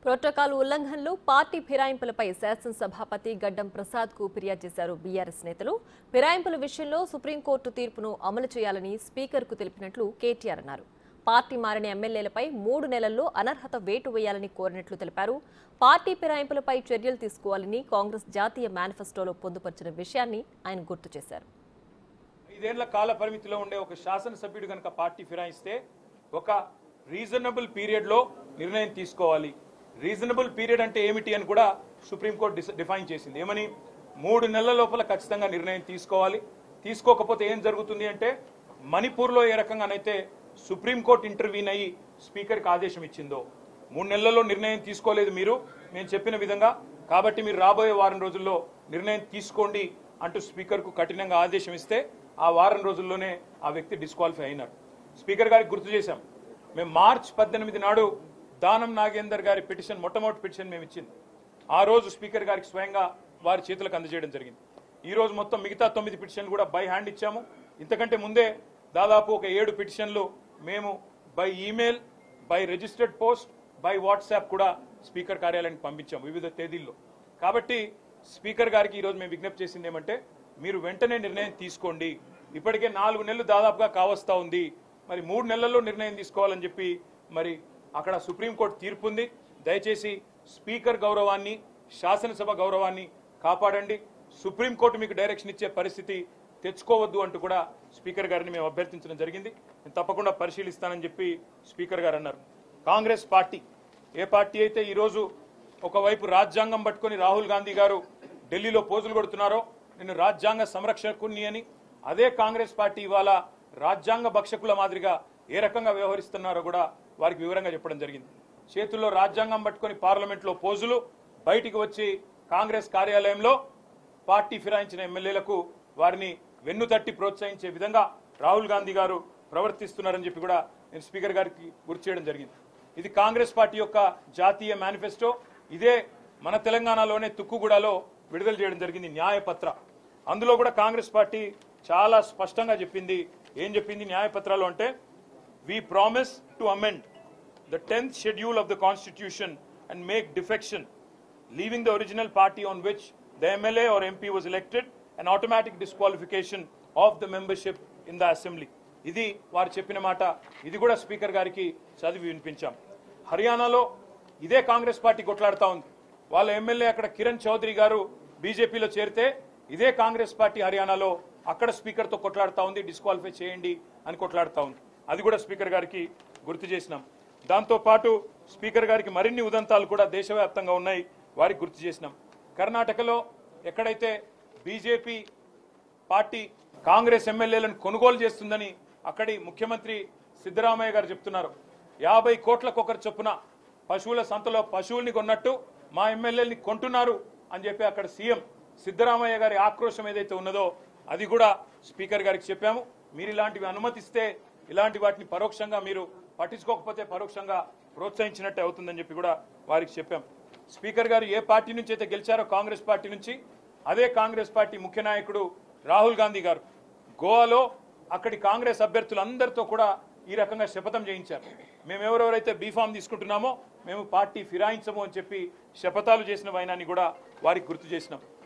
protocol ఉల్లంఘనలు party ఫిరాయింపులపై శాసనసభాపతి గడ్డం ప్రసాద్ కు ఫిర్యాదు చేశారు బీఆర్ఎస్ నేతలు ఫిరాయింపుల విషయంలో సుప్రీంకోర్టు తీర్పును అమలు చేయాలని స్పీకర్కు తెలిపినట్లు కేటీఆర్ అన్నారు పార్టీ మారిన ఎమ్మెల్యేలపై మూడు నెలల్లో అనర్హత వేటు వేయాలని కోరినట్లు తెలిపారు పార్టీ ఫిరాయింపులపై చర్యలు తీసుకోవాలని కాంగ్రెస్ జాతీయ మేనిఫెస్టోలో పొందుపరిచిన విషయాన్ని ఆయన గుర్తు చేశారు ఐదేళ్ల కాల పరిమితిలో ఉండే ఒక శాసనసభ్యుడు కనుక పార్టీ ఫిరాయిస్తే ఒక రీజనబుల్ పీరియడ్ లో నిర్ణయం తీసుకోవాలి రీజనబుల్ పీరియడ్ అంటే ఏమిటి అని కూడా సుప్రీంకోర్టు డిస్- డిఫైన్ చేసింది ఏమని మూడు నెలల లోపల ఖచ్చితంగా నిర్ణయం తీసుకోవాలి తీసుకోకపోతే ఏం జరుగుతుంది అంటే మణిపూర్లో ఏ రకంగానైతే సుప్రీంకోర్టు ఇంటర్వ్యూన్ అయ్యి స్పీకర్కి ఆదేశం ఇచ్చిందో మూడు నెలల్లో నిర్ణయం తీసుకోలేదు మీరు మేము చెప్పిన విధంగా కాబట్టి మీరు రాబోయే వారం రోజుల్లో నిర్ణయం తీసుకోండి అంటూ స్పీకర్కు కఠినంగా ఆదేశం ఇస్తే ఆ వారం రోజుల్లోనే ఆ వ్యక్తి డిస్క్వాలిఫై అయినారు స్పీకర్ గారికి గుర్తు చేశాం మేము మార్చ్ పద్దెనిమిది నాడు దానం నాగేందర్ గారి పిటిషన్ మొట్టమొదటి పిటిషన్ మేము ఇచ్చింది ఆ రోజు స్పీకర్ గారికి స్వయంగా వారి చేతులకు అందజేయడం జరిగింది ఈ రోజు మొత్తం మిగతా తొమ్మిది పిటిషన్లు కూడా బై హ్యాండ్ ఇచ్చాము ఇంతకంటే ముందే దాదాపు ఒక ఏడు పిటిషన్లు మేము by email by registered post by WhatsApp కూడా స్పీకర్ కార్యాలయానికి పంపించాము వివిధ తేదీల్లో కాబట్టి స్పీకర్ గారికి ఈరోజు మేము విజ్ఞప్తి చేసింది ఏమంటే మీరు వెంటనే నిర్ణయం తీసుకోండి ఇప్పటికే నాలుగు నెలలు దాదాపుగా కావస్తా ఉంది మరి మూడు నెలల్లో నిర్ణయం తీసుకోవాలని చెప్పి మరి అక్కడ సుప్రీంకోర్టు తీర్పు ఉంది దయచేసి స్పీకర్ గౌరవాన్ని శాసనసభ గౌరవాన్ని కాపాడండి సుప్రీంకోర్టు మీకు డైరెక్షన్ ఇచ్చే పరిస్థితి తెచ్చుకోవద్దు అంటూ కూడా స్పీకర్ గారిని మేము అభ్యర్థించడం జరిగింది నేను తప్పకుండా పరిశీలిస్తానని చెప్పి స్పీకర్ గారు అన్నారు కాంగ్రెస్ పార్టీ ఏ పార్టీ అయితే ఈరోజు ఒకవైపు రాజ్యాంగం పట్టుకొని రాహుల్ గాంధీ గారు ఢిల్లీలో పోజులు కొడుతున్నారో నేను రాజ్యాంగ సంరక్షకుని అని అదే కాంగ్రెస్ పార్టీ ఇవాళ రాజ్యాంగ భక్షకుల మాదిరిగా ఏ రకంగా వ్యవహరిస్తున్నారో కూడా వారికి వివరంగా చెప్పడం జరిగింది చేతుల్లో రాజ్యాంగం పట్టుకొని పార్లమెంట్లో పోజులు బయటికి వచ్చి కాంగ్రెస్ కార్యాలయంలో పార్టీ ఫిరాయించిన ఎమ్మెల్యేలకు వారిని వెన్ను తట్టి ప్రోత్సహించే విధంగా రాహుల్ గాంధీ గారు ప్రవర్తిస్తున్నారని చెప్పి కూడా నేను స్పీకర్ గారికి గుర్తు చేయడం జరిగింది ఇది కాంగ్రెస్ పార్టీ యొక్క జాతీయ మేనిఫెస్టో ఇదే మన తెలంగాణలోనే తుక్కుగూడలో విడుదల చేయడం జరిగింది న్యాయపత్ర అందులో కూడా కాంగ్రెస్ పార్టీ చాలా స్పష్టంగా చెప్పింది ఏం చెప్పింది న్యాయపత్రాలు అంటే we promise to amend the 10th schedule of the constitution and make defection leaving the original party on which the MLA or MP was elected an automatic disqualification of the membership in the assembly ఇది వారు చెప్పిన మాట ఇది కూడా speaker గారికి చదివి వినిపించాం హర్యానాలో ఇదే కాంగ్రెస్ పార్టీ కొట్లాడుతా ఉంది వాళ్ళ ఎమ్మెల్యే అక్కడ కిరణ్ చౌదరి గారు బీజేపీలో చేరితే ఇదే కాంగ్రెస్ పార్టీ హర్యానాలో అక్కడ స్పీకర్తో కొట్లాడుతా ఉంది డిస్క్వాలిఫై చేయండి అని కొట్లాడుతా ఉంది అది కూడా స్పీకర్ గారికి గుర్తు చేసినాం దాంతో పాటు స్పీకర్ గారికి మరిన్ని ఉదంతాలు కూడా దేశవ్యాప్తంగా ఉన్నాయి వారికి గుర్తు చేసినాం కర్ణాటకలో ఎక్కడైతే బీజేపీ పార్టీ కాంగ్రెస్ ఎమ్మెల్యేలను కొనుగోలు చేస్తుందని అక్కడి ముఖ్యమంత్రి సిద్ధరామయ్య గారు చెప్తున్నారు యాభై కోట్లకొకరు చొప్పున పశువుల సంతలో పశువుల్ని కొన్నట్టు మా ఎమ్మెల్యేని కొంటున్నారు అని చెప్పి అక్కడ సీఎం సిద్ధరామయ్య గారి ఆక్రోశం ఏదైతే ఉన్నదో అది కూడా స్పీకర్ గారికి చెప్పాము మీరు ఇలాంటివి అనుమతిస్తే ఇలాంటి వాటిని పరోక్షంగా మీరు పట్టించుకోకపోతే పరోక్షంగా ప్రోత్సహించినట్టే అవుతుందని చెప్పి కూడా వారికి చెప్పాం స్పీకర్ గారు ఏ పార్టీ నుంచి అయితే గెలిచారో కాంగ్రెస్ పార్టీ నుంచి అదే కాంగ్రెస్ పార్టీ ముఖ్య నాయకుడు రాహుల్ గాంధీ గారు గోవాలో అక్కడి కాంగ్రెస్ అభ్యర్థులందరితో కూడా ఈ రకంగా శపథం చేయించారు మేము ఎవరెవరైతే బీఫామ్ తీసుకుంటున్నామో మేము పార్టీ ఫిరాయించము అని చెప్పి శపథాలు చేసిన వైనాన్ని కూడా వారికి గుర్తు చేసినాం